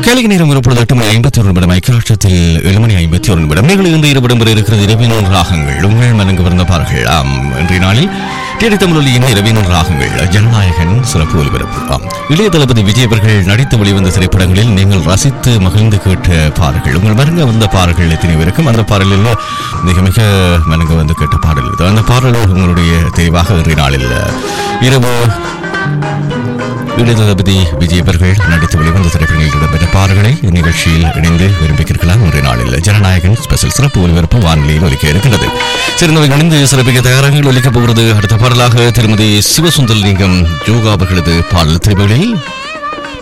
கேளிகை நேரம் இப்பொழுது எட்டு மணி ஐம்பத்தி ஒரு நிமிடம் ஐக்கியராட்சத்தில் ஏழு மணி ஐம்பத்தி ஒரு நிமிடம் நீங்கள் இன்று இருபடம் பெற இருக்கிறது இரவின் ராகங்கள் உங்கள் மனங்கு பிறந்த பார்கள் ஆம் இன்றைய நாளில் தேடி தமிழொலியின் இரவின் ராகங்கள் ஜனநாயகன் சிறப்பு ஒலிபரப்பு ஆம் இளைய தளபதி விஜய் அவர்கள் நடித்து வெளிவந்த திரைப்படங்களில் நீங்கள் ரசித்து மகிழ்ந்து கேட்ட பாடல்கள் உங்கள் மருங்க வந்த பாடல்கள் எத்தனை பேருக்கும் அந்த பாடலில் மிக மிக மனங்க வந்து கேட்ட பாடல் இது அந்த பாடல் உங்களுடைய தெளிவாக இன்றைய நாளில் இரவு இளையதளபதி விஜய் அவர்கள் நடித்து வெளிவந்த திரைப்படங்களில் இடம்பெற்ற பாடல்களை இந்நிகழ்ச்சியில் இணைந்து விரும்பியிருக்கலாம் இன்றைய நாளில் ஜனநாயகன் ஸ்பெஷல் சிறப்பு ஒலிபரப்பு வானொலியில் ஒலிக்க இருக்கின்றது சிறந்தவை இணைந்து சிறப்பிக்க தயாராக ஒலிக்கப் போகிறது அடுத்த பாடலாக திருமதி சிவசுந்தரலிங்கம் யோகா அவர்களது பாடல் திரைப்படங்களில்